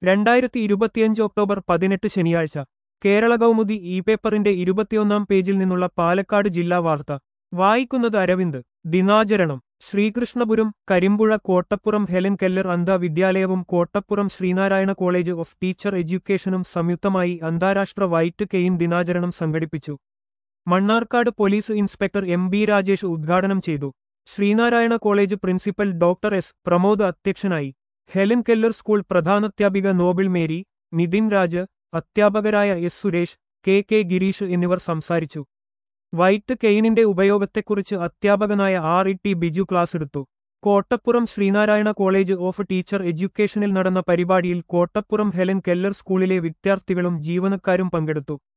രണ്ടായിരത്തി ഇരുപത്തിയഞ്ച് ഒക്ടോബർ പതിനെട്ട് ശനിയാഴ്ച കേരള കൗമുദി ഇ പേപ്പറിന്റെ ഇരുപത്തിയൊന്നാം പേജിൽ നിന്നുള്ള പാലക്കാട് ജില്ലാ വാർത്ത വായിക്കുന്നത് അരവിന്ദ് ദിനാചരണം ശ്രീകൃഷ്ണപുരം കരിമ്പുഴ കോട്ടപ്പുറം ഹെലൻ കെല്ലർ അന്ധ വിദ്യാലയവും Kottappuram Sreenarayana college of teacher എഡ്യൂക്കേഷനും സംയുക്തമായി അന്താരാഷ്ട്ര വൈറ്റ് കെയിൻ ദിനാചരണം സംഘടിപ്പിച്ചു Mannarkkad police inspector M B Rajesh ഉദ്ഘാടനം ചെയ്തു Sreenarayana college principal doctor S Pramod അധ്യക്ഷനായി ഹെലൻ കെല്ലർ സ്കൂൾ പ്രധാനാധ്യാപിക നോബിൾ മേരി നിതിൻ രാജ് അധ്യാപകരായ S Suresh K K Gireesh എന്നിവർ സംസാരിച്ചു വൈറ്റ് കെയിനിന്റെ ഉപയോഗത്തെക്കുറിച്ച് അധ്യാപകനായ R E T Biju class എടുത്തു Kottappuram Sreenarayana college of teacher എഡ്യൂക്കേഷനിൽ നടന്ന പരിപാടിയിൽ കോട്ടപ്പുറം ഹെലൻ കെല്ലർ സ്കൂളിലെ വിദ്യാർത്ഥികളും ജീവനക്കാരും പങ്കെടുത്തു